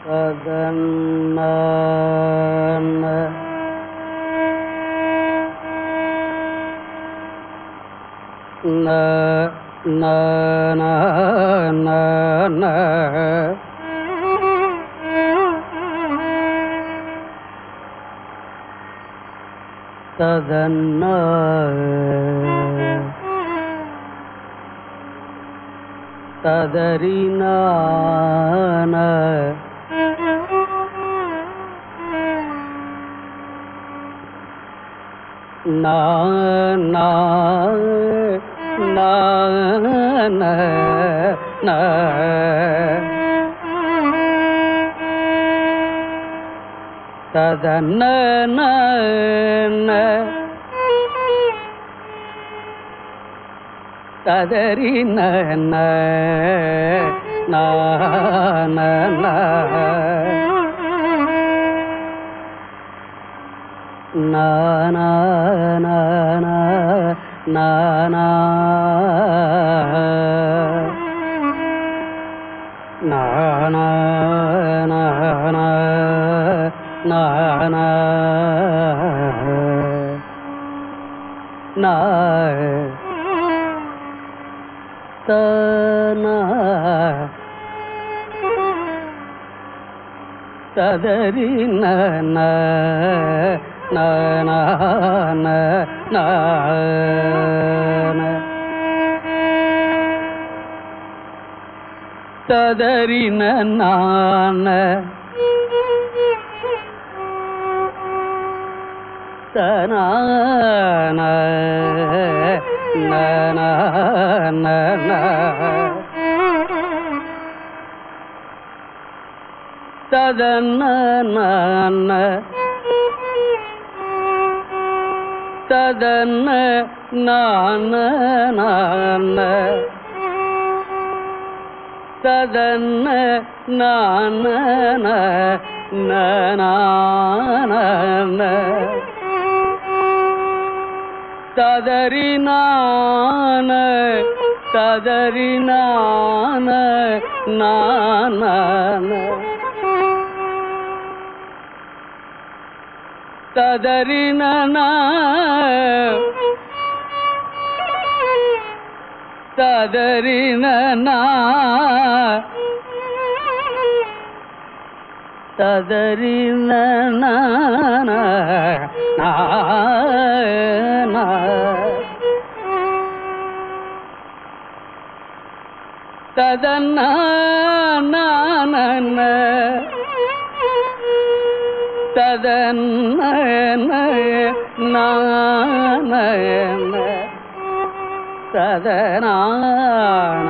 ததன்ன ந ந ந ந ந ததன்ன ததறினான நா நா நா ந ந ததன்ன ந ந ததறி ந ந ந ந ந நா நா நா நா நா நா நா நா நா நா நா நா நா த நா ததறி ந ந ந ந ந ந ந ததறி ந நான தனா ந ந ந ந ந ததன்ன ந ததன்ன நான நான ததன்ன நான நான ததறி நான ததறி நான நான ததறி நன ததறி நன ததறி நன ததன்ன நான ததன்ன நான ததனான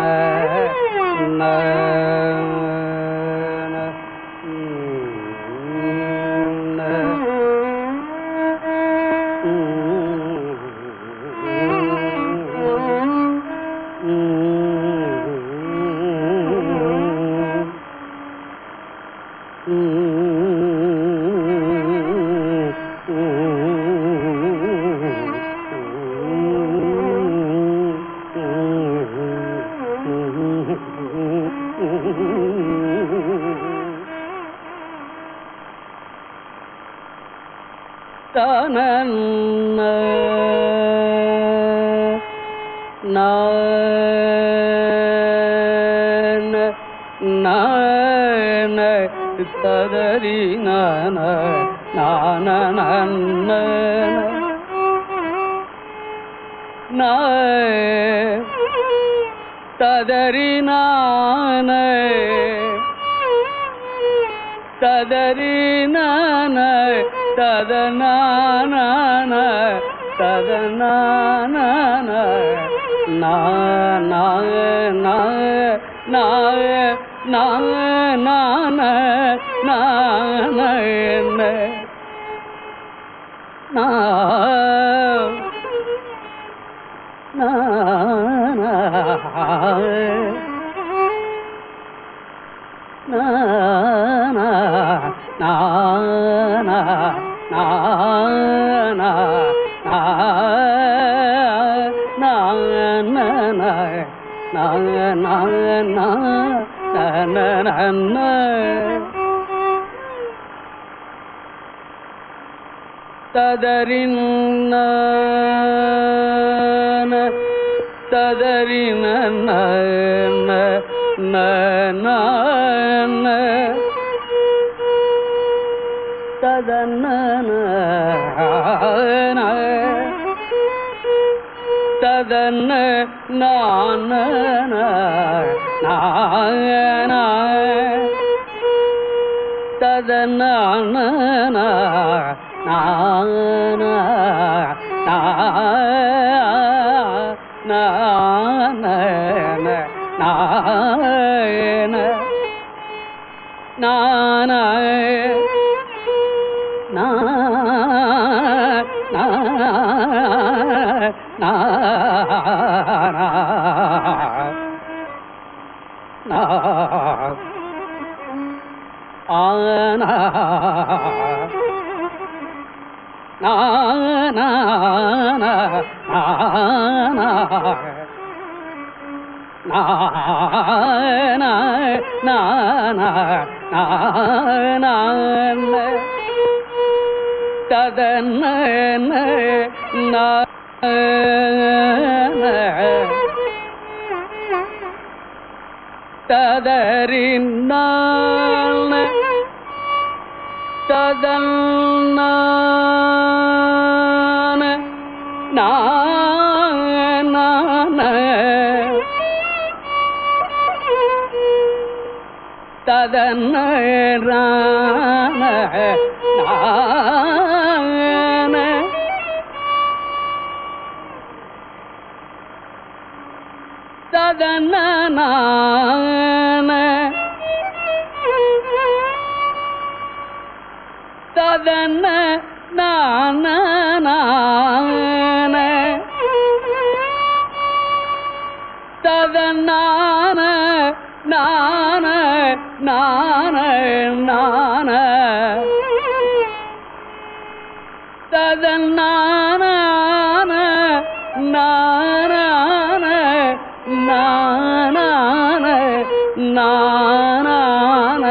தனன்ன நான ததறி நான நான நன்ன ததறி நான ததறி நான ததனான ததனான நாய நாய நாய நாய நான நான ததறின ததறின ததன்ன ததன்ன நான் ததன்ன ஆனா na na na na na na na na na na na ததன்ன na ததறினான ததன்னான நான ததன்னான நான ததன்னான ததன்ன நான நான ததன்னான நான நான நான ததன்னான நான நான நான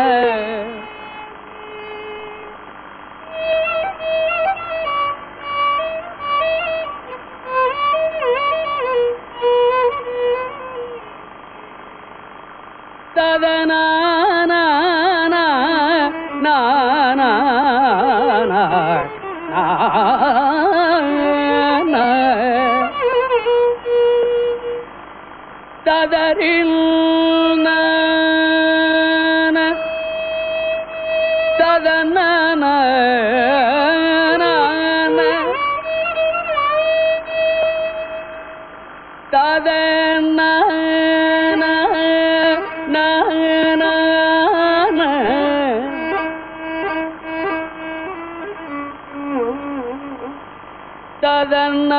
ததரில் ததன ததன ததன்ன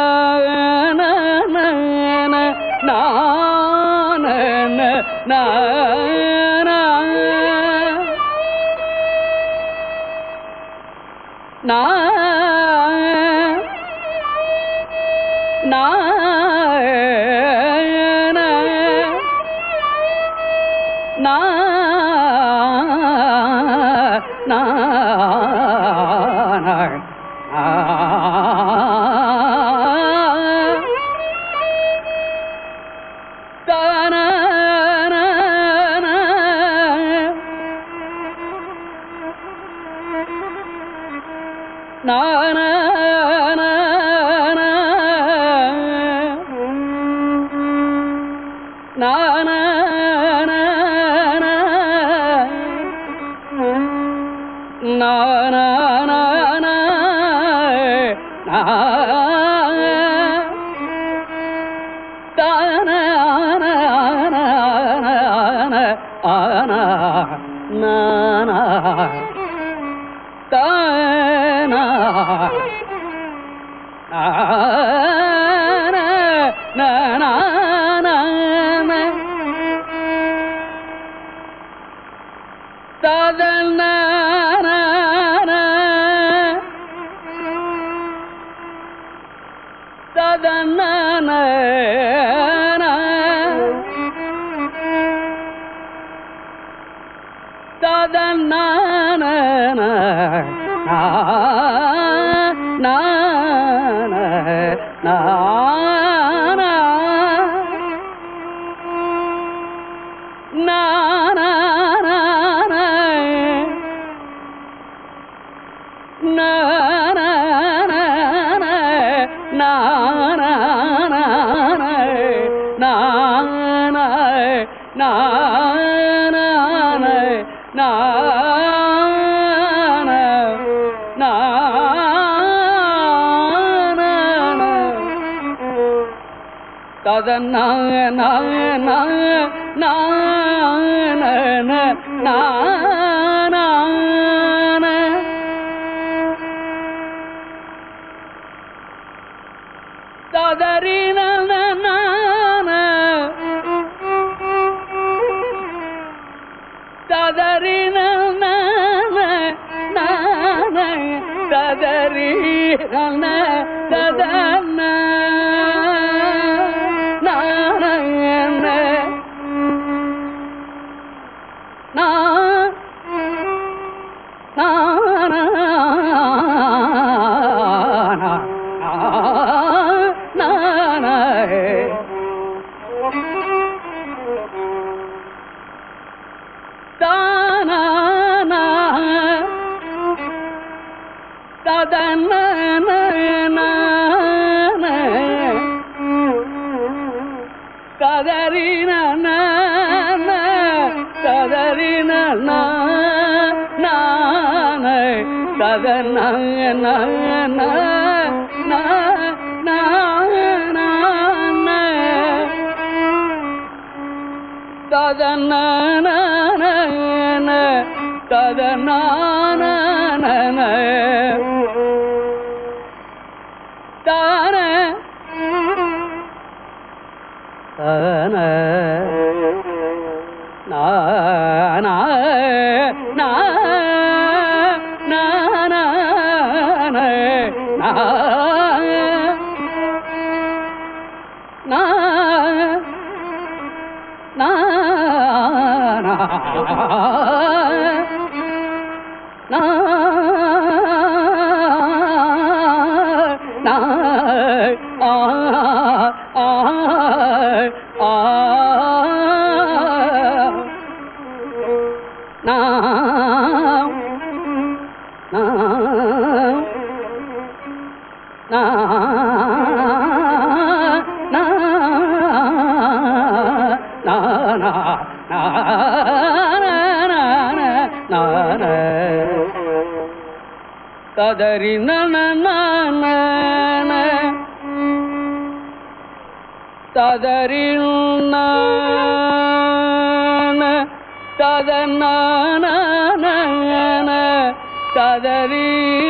na na na na na na na na na na na na na na na na na na na ததன ந ந ந ந ந ந ந ந ததரி ந ந ந ந ததரி ந ந ந ந ந ததரி ந ந தத ந ந ந ந நா நா நா நா நா தானா ததன ததறின ததறின ததன ததன ததன தான தான நா நா நா நா நா நா நா நா நா நா ஆ ஆ ஆ நா நா நா நா நா நா ததறி நன ததறி ததன ததறி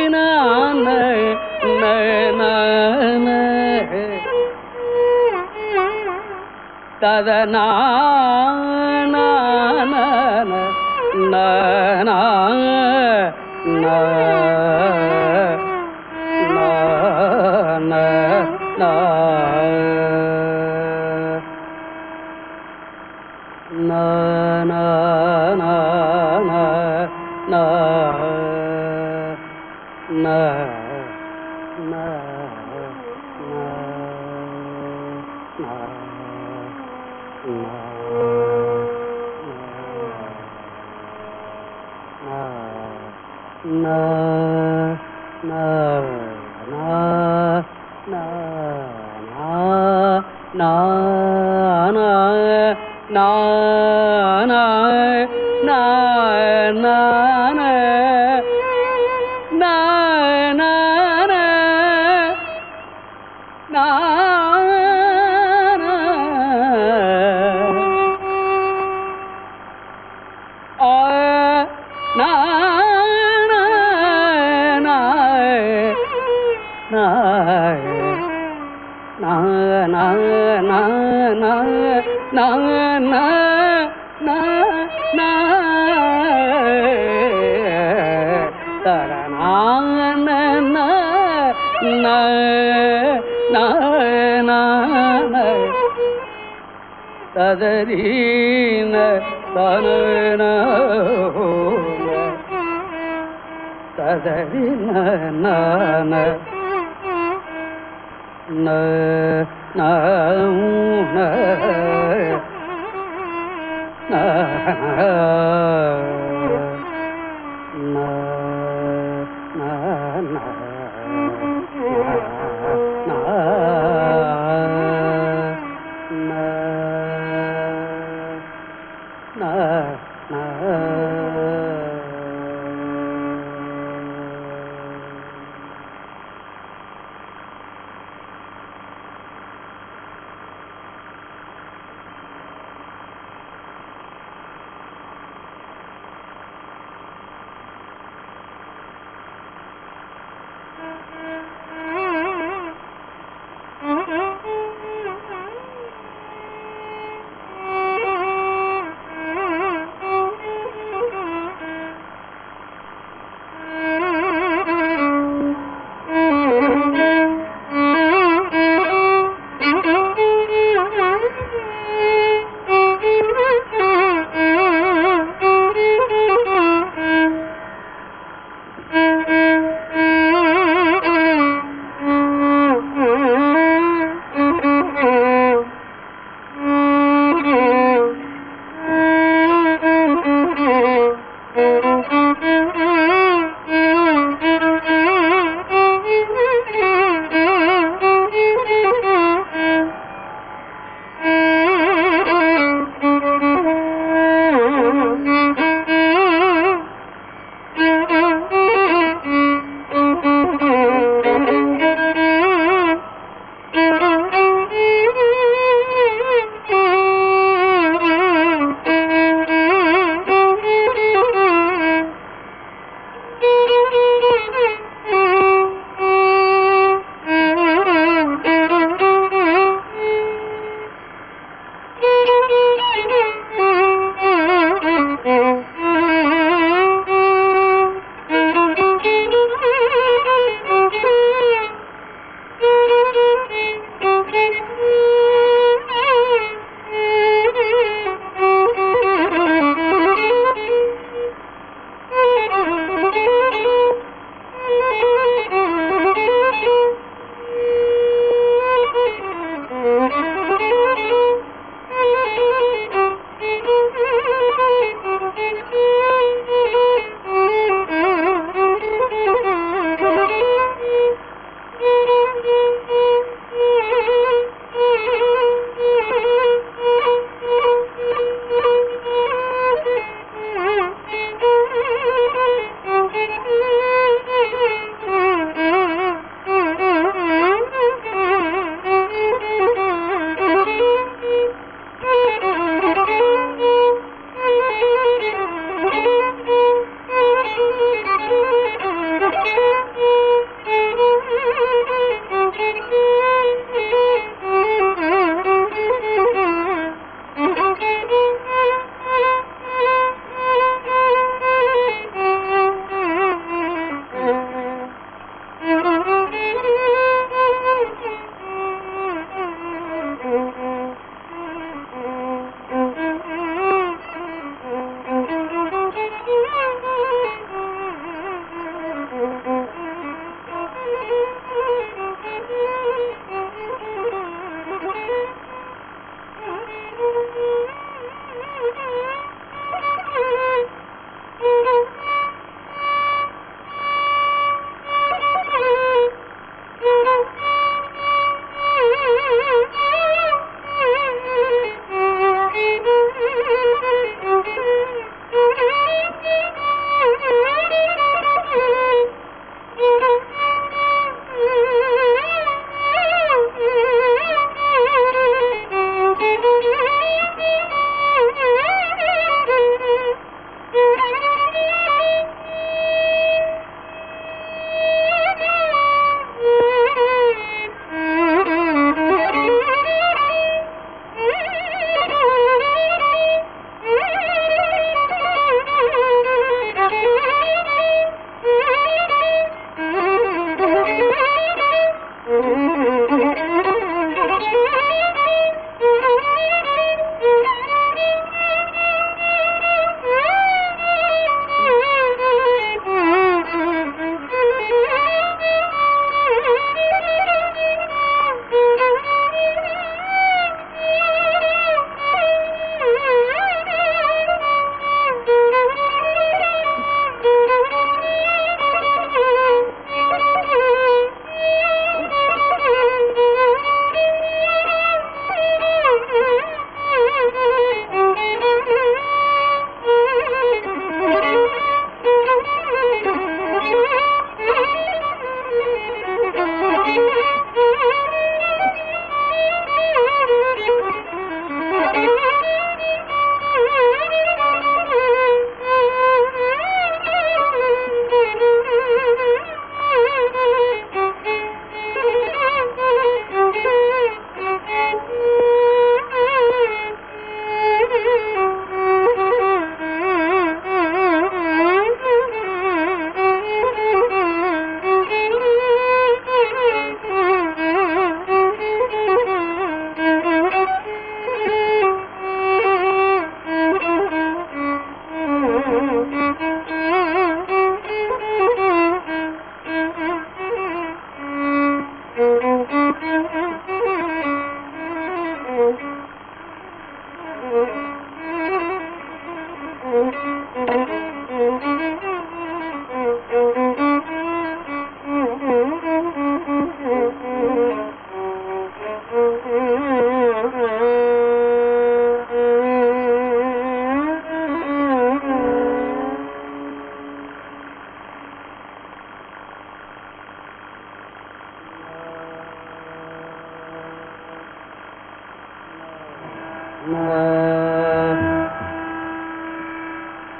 ததனா ததரீன தனன ததரின நான ந ந ந ந ந ந ந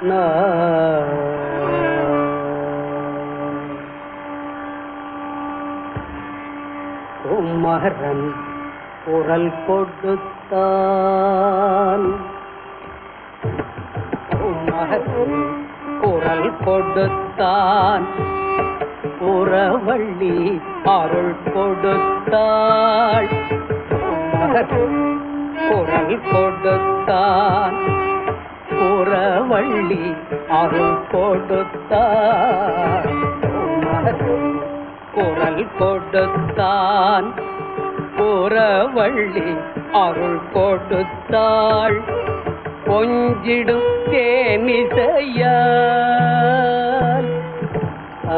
குமரன் குரல் கொடுத்தான் குமரன் குரல் கொடுத்தான் புறவள்ளி அருள் கொடுத்தாள் குமரன் குரல் கொடுத்தான் புறவள்ளி அருள் கொடுத்தான் குமரன் குரல் கொடுத்தான் புறவள்ளி அருள் கொடுத்தாள் கொஞ்சிடும் தேனிசையால் ஆ,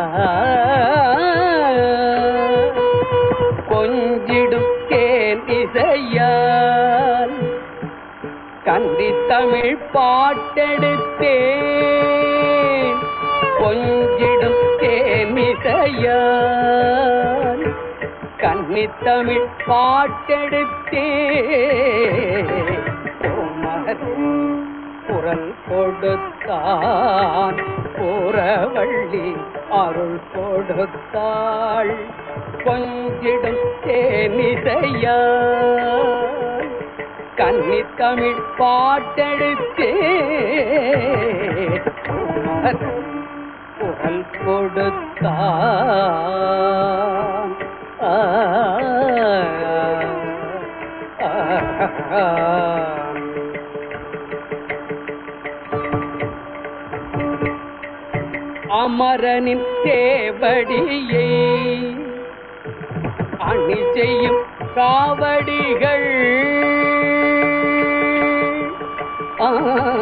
கொஞ்சிடும் தேனிசையால் கந்தி தமிழ் பாட்டெடுத்தேன் கொஞ்சிடும் தேனிசையால் கன்னி தமிழ் பாட்டெடுத்தேன் குரல் கொடுத்தான் புறவள்ளி அருள் கொடுத்தாள் கொஞ்சிடும் தேனிசையால் கன்னி தமிழ் பாட்டெடுத்தே குரல் கொடுத்தான் ஆ, ஆ, ஆ. அமரனின் சேவடியை அணி செய்யும் காவடிகள் ஆ,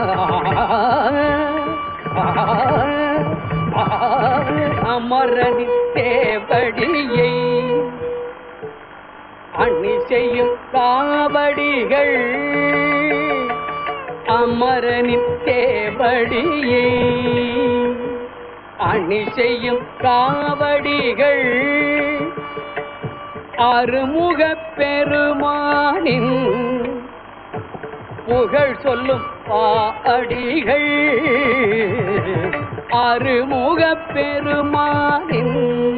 ஆ, ஆ, அமரனின் சேவடியை அணி செய்யும் காவடிகள் அமரனின் சேவடியை அணி செய்யும் காவடிகள் அருமுக பெருமானின் புகழ் சொல்லும் பாடிகள் அருமுக பெருமானின்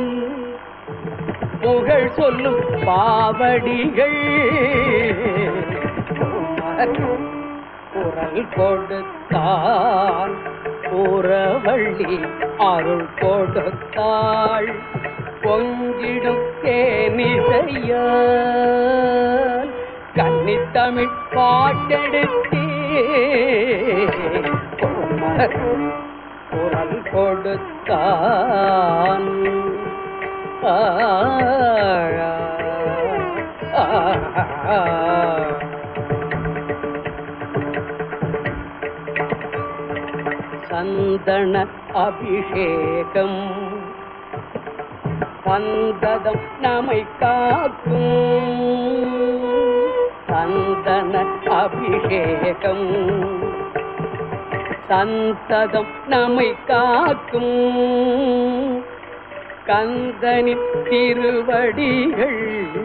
புகழ் சொல்லும் பாவடிகள் குரல் கொடுத்தான் புறவள்ளி அருள் கொடுத்தாள் கொஞ்சிடும் தேனிசையால் கன்னித்தமிழ் பாட்டெடுத்தே குரல் கொடுத்தான் ஆ, ஆ, ஆ. சந்தன அபிஷேகம் சந்ததம் நம்மை காக்கும் சந்தன அபிஷேகம் சந்ததம் நம்மை காக்கும் கந்தனின் திருவடிகள்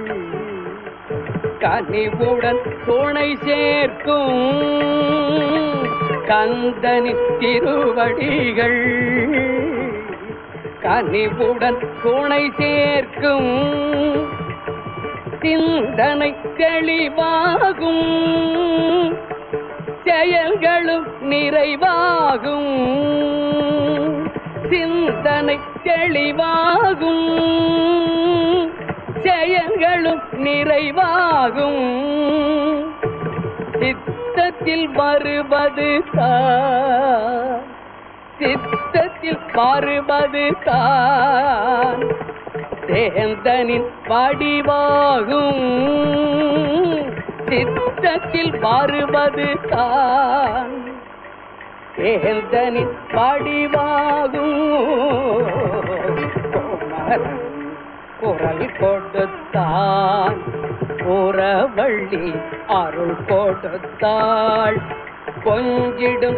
கனிவுடன் துணை சேர்க்கும் கந்தனின் திருவடிகள் கனிவுடன் துணை சேர்க்கும் சிந்தனை தெளிவாகும் செயல்களும் நிறைவாகும் சிந்தனை தெளிவாகும் செயல்களும் நிறைவாகும் சித்தத்தில் வருவது தான் சித்தத்தில் வருவது தான் சேந்தனின் வடிவாகும் சித்தத்தில் வருவது தான் சேந்தனின் வடிவாகும் கோமரன் குரல் கொடுத்தான் புறவள்ளி அருள் கொடுத்தாள் கொஞ்சிடும்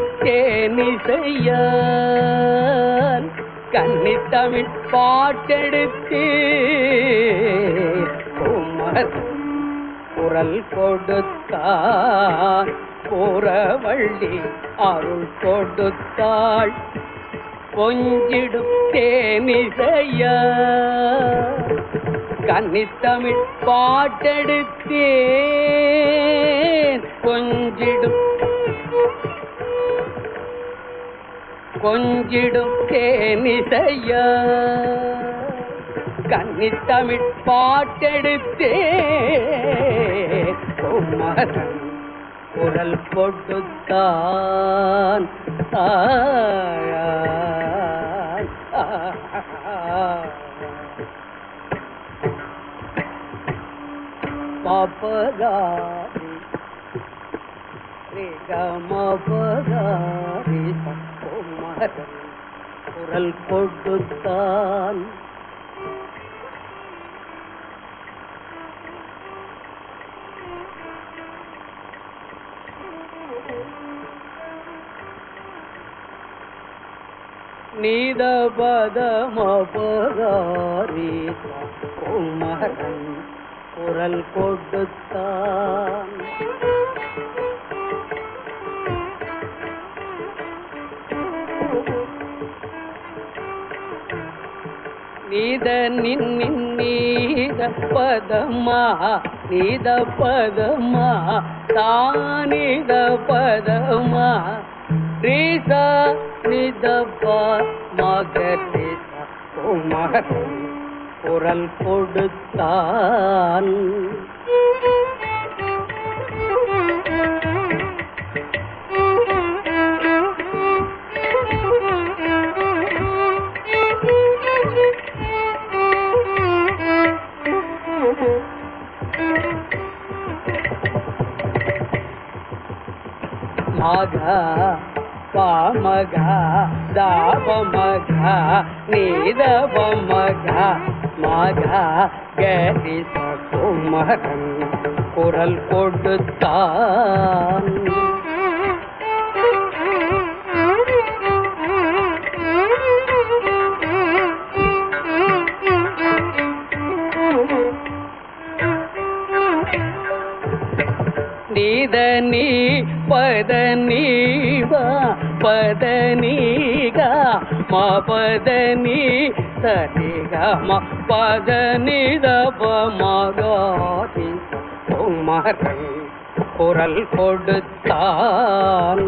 தேனிசையால் கன்னித்தமிழ் பாட்டெடுத்து குமர் குரல் கொடுத்தான் புறவள்ளி அருள் கொடுத்தாள் கொஞ்சிடும் தேனிசையா கன்னித்தமிழ் பாட்டெடுத்தேன் கொஞ்சிடும் கொஞ்சிடும் தேனிசையா கன்னித்தமிழ் பாட்டெடுத்தேன் குமரன் குரல் கொடுத்தான் ஆயாய், ஆயாய். பாப்பகாரி ரிகமபகாரி குமரன் குரல் கொடுத்தான் நீத பதமபகாரி குமரன் குரல் கொடுத்தான் நீத நின் நீத பதமா நீத பதமா தானித பதமா ரீச நித மகரிச குமரன் குரல் கொடுத்தான் மக பாமக தாபமக நீதவமக மக கரிச குமரன் குரல் கொடுத்தான் நீத நீ பத நீவா பத நீகா மா பத நீ சரிகா மா பத நித மகாதி குமரன் குரல் கொடுத்தான்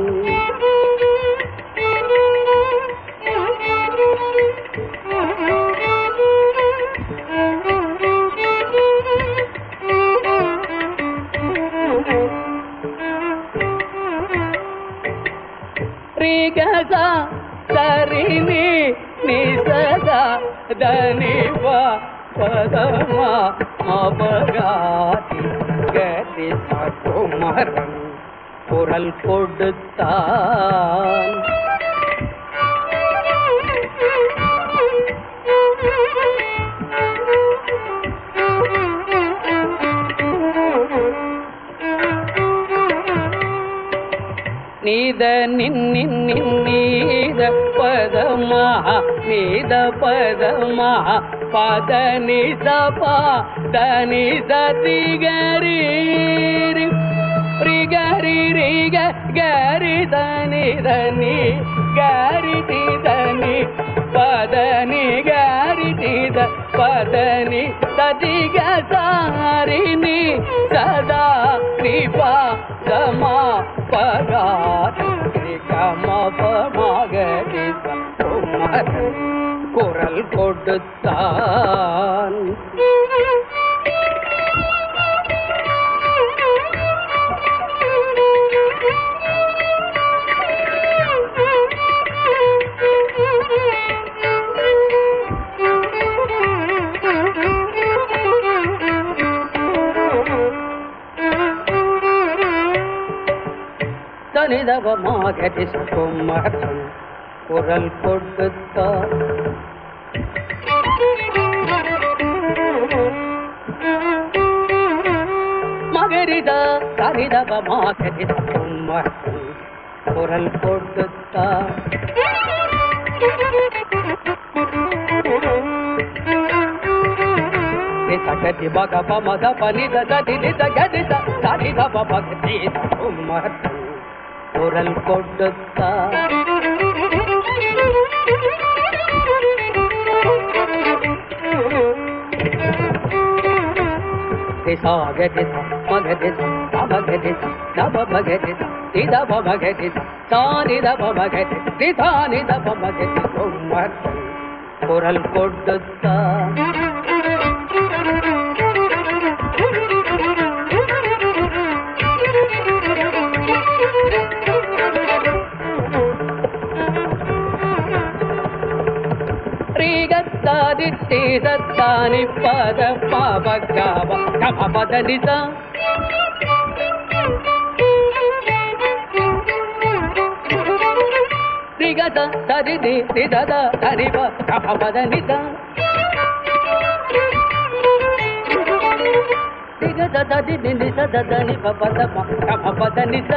ரிகசா சரினி நிசதா தனிவா பதமா மபகாதி கரிச குமரன் குரல் கொடுத்தான் நீத நின் நின் நின் நீத பதமா நீத பதமா பத நிச பதனி சதி கரி ரிகரி ரிக கரி தனி தனி கரி தி தனி பதனி கரி தி த பதனி சதி சாரினி சதா நிபா தமா பகாரி கம பமகரி குமரன் குரல் கொடுத்தான் தனிதவமாகதி குமரன் குரல் கொடுத்தான் மகரித தனிதவமாகதி குமரன் குரல் கொடுத்தான் சகதி பக பமத பனித ததி நித கதித தனிதவ பகதி குமரன் குரல் கொடுத்தார் சாகதித மகதித தமகதித தபமகதித நிதப மகதித தானிதப மகதி நிதானிதப மகதி குரல் கொடுத்தார் ಶ್ರೀಗತ್ತಾದಿತ್ತಿ ದತ್ತಾನಿ ಪದ ಪಾಪ ಗಾವ ಕಮ ಪದ ನಿಜ ಶ್ರೀಗತ ಸರಿದಿ ನಿಧದ ಹರಿವ ಕಮ ಪದ ನಿಜ ಶ್ರೀಗತ ಸರಿದಿ ನಿಧದ ಧನಿ ಪದ ಕಮ ಪದ ನಿಜ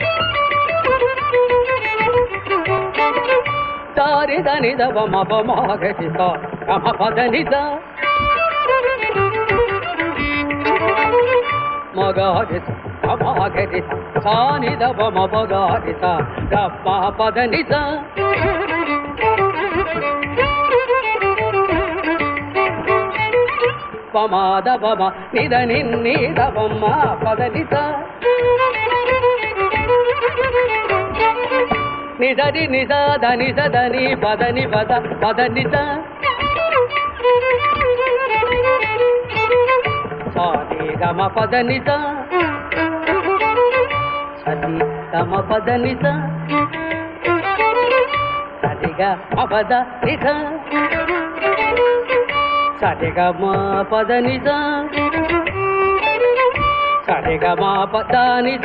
ಸಾರಿ ಧನಿ ದವ ಮಪ ಮಗತಿ ಸ ಕಮ ಪದ ನಿಜ ಮಗಾದಿ ಮಗಾದಿ ಸಾನಿ ದವ ಮಪಗಾದಿ ಸ ದಪ್ಪ ಪದ ನಿಜ ಪಮಾದ ಪಮ ನಿದ ನಿನ್ನಿದ ಬಮ್ಮ ಪದ ನಿಜ ನಿಧರಿ ನಿಜ ಧನಿ ಸದನಿ ಪದನಿ ಪದ ಪದ ನಿಜ ಸಾರಿ ಗಮ ಪದ ನಿಜ ಸರಿ ಗಮ ಪದ ನಿಜ ಸರಿ ಗ ಪದ ನಿಜ ಸರಿ ಗಮ ಪದ ನಿಜ ಸರಿ ಗಮ ಪದ ನಿಜ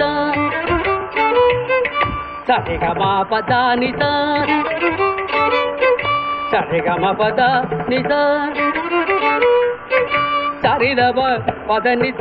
ಸರಿ ಗಮ ಪದ ನಿಜ ಸರಿ ಗಮ ಪದ ನಿಜ ಸರಿ ದಬ ಪದ ನಿಜ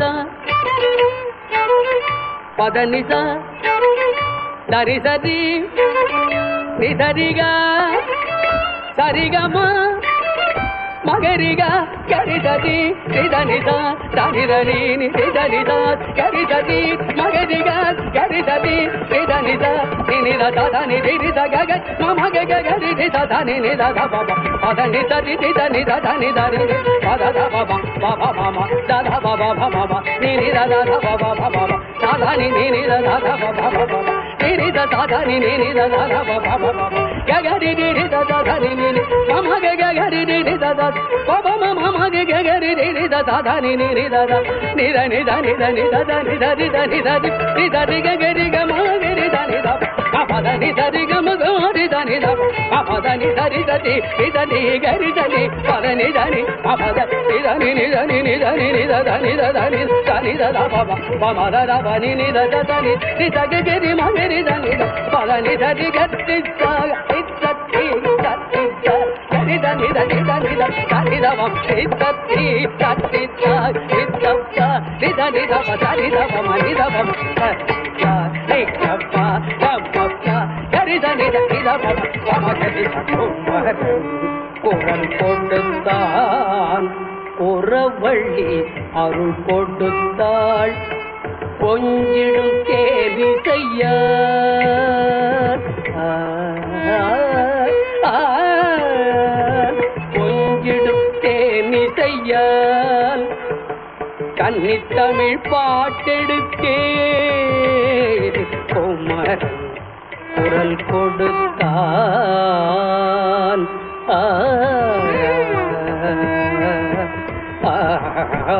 ಪದ ನಿಜ ದರಿ ಸರಿ ನಿಧರಿಗ ಸರಿಗಮ ಮಗರಿಗ ಗರಿದದಿ ನಿಧ ನಿಧ ಸರಿದನಿ ನಿಧ ನಿಧ ಗರಿದದಿ ಮಗರಿಗ ಗರಿದದಿ ನಿಧ ನಿಧ ನಿಧ ದದ ನಿಧಿ ನಿಧ ಗಗ ಮಮ ಗಗ ಗರಿ ನಿಧ ಧನಿ ನಿಧ ಧ ಬಬ ಪದ ನಿಧ ನಿ ನಿಧ ನಿಧ ಧನಿ ಧನಿ ನಿ ಪದ ಧ ಬಬ ಬಬ ಮಮ ದಧ ಬಬ ಭಮ ಬ ನಿ ನಿಧ ಧ ಬಬ ಭಮ ಬ ಧಧ ನಿ ನಿ ನಿಧ ಧ ಬಬ ಭಮ ಬ ನಿ ನಿಧ ಧಧ ನಿ ನಿ ನಿಧ ಧ ಬಬ ಭಮ ಬ ಗಗರಿ ನಿ ನಿಧ ಧಧ ನಿ ನಿ ನಿ ಮಮ ಗಗ ಗರಿ ನಿ ನಿಧ ಧ ಬಬ ಮಮ ಮಗ ಗಗರಿ ನಿ ನಿಧ ಧಧ ನಿ ನಿ ನಿಧ ಧ ನಿಧ ನಿಧ ನಿಧ ನಿಧ ಧ ನಿಧ ನಿಧ ನಿಧ ನಿ ನಿಧ ನಿ ಗಗರಿ ಗ ಮ ಗರಿ ಧ ನಿಧ ಪದ ನಿಧ ನಿ ಗ ಮ ಗ ರಿ ಧ ನಿಧ ಪದ ನಿಧ ನಿಧ ನಿ ನಿಧ ನಿ ಗರಿ ಧ ನಿ ಪದ ನಿಧ ನಿ ಪದ ನಿಧ ನಿ ನಿಧ ನಿ ನಿಧ ನಿ ನಿಧ ಧ ನಿಧ ಧ ನಿ ಧ ನಿಧ ಧ ಪಬ ಪಮ ಧ ಧ ಪ ನಿ ನಿಧ ಧ ಧ ನಿ ನಿಧ ಗಗರಿ ಮ ಗರಿ ಧ ನಿಧ ಪದ ನಿಧ ನಿ ಗರಿ ಧ ಇತ್ತ ತಿ ತ ತಿ ತ ಗರಿ ಧ ನಿಧ ನಿಧ ನಿಧ ತ ನಿಧ ಮ ಇತ್ತ ತಿ ತ ತಿ ತ ಇತ್ತ ತ ನಿಧ ನಿಧ ಪ ತ ನಿಧ ಪ ಮ ನಿಧ ಪ ಮ ತ ತ ನಿ ತ ಪ ತ ಪ ತ ಗರಿ ಧ ನಿಧ ನಿಧ ಪ ಮ ಪ ಮ ಗರಿ ಧ ಮ குரல் கொடுத்தான் குறவள்ளி அருள் கொடுத்தாள் கொஞ்சிடும் கேலி செய்ய கொஞ்சிடும் தேனி செய்யால் கன்னித்தமிழ் பாட்டெடுக்கே குமரன் குரல் கொடுத்தான் ஆ, ஆ, ஆ.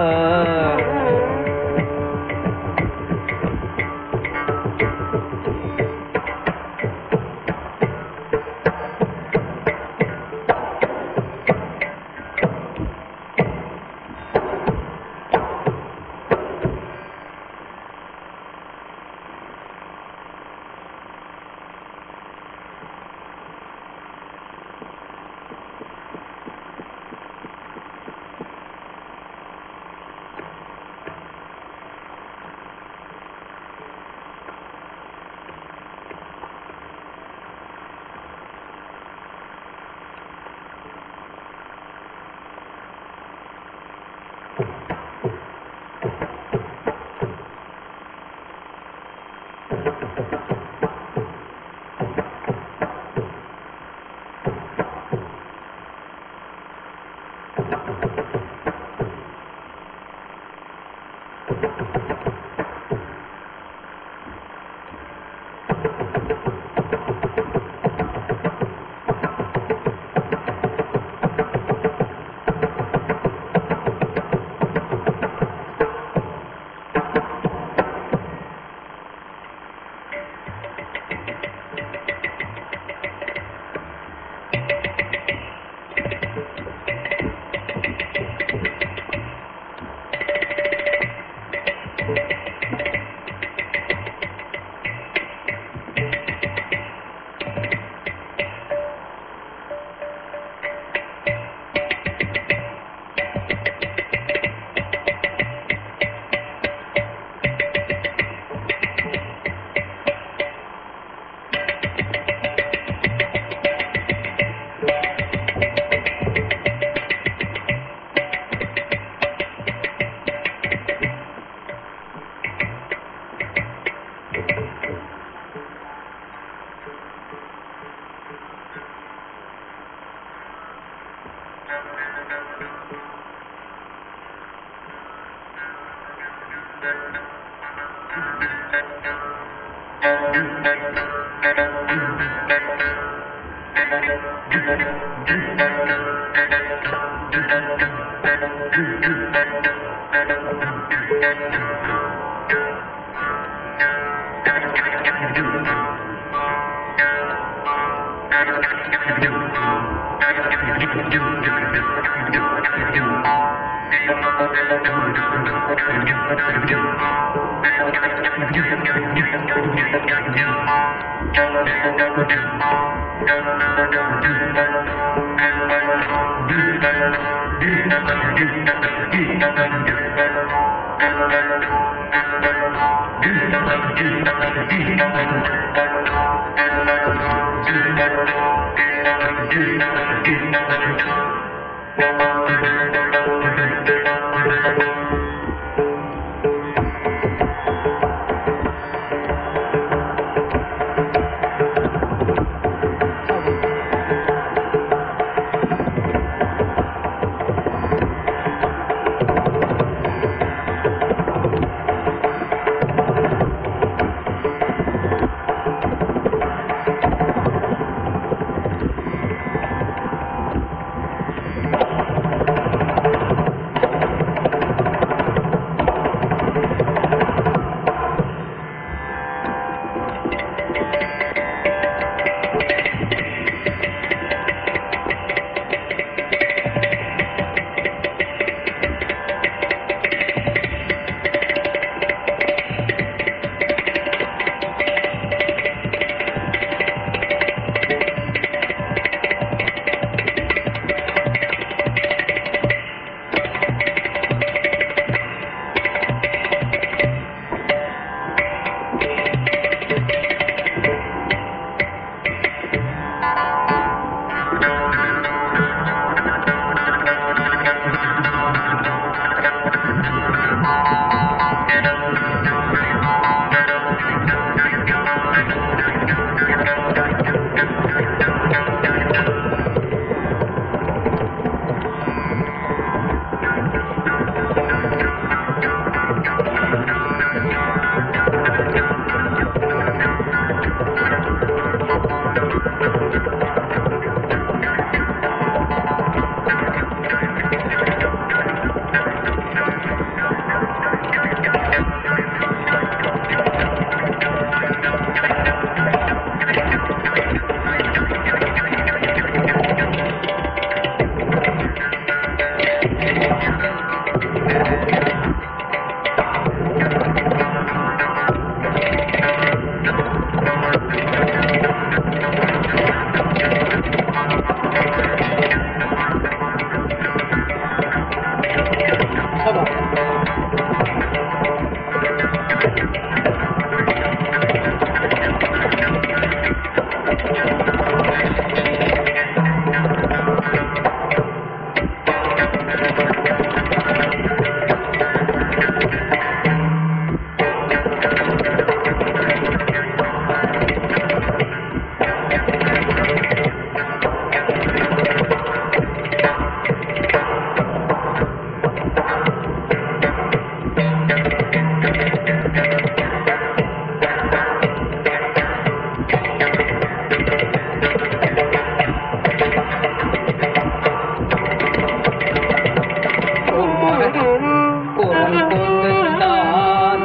புறம் கொடுத்தான்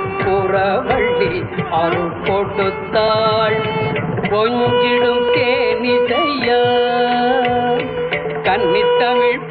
புறவள்ளி அருள் கொடுத்தாள் கொஞ்சிடும் தேனிசையா கன்னித்தமிழ்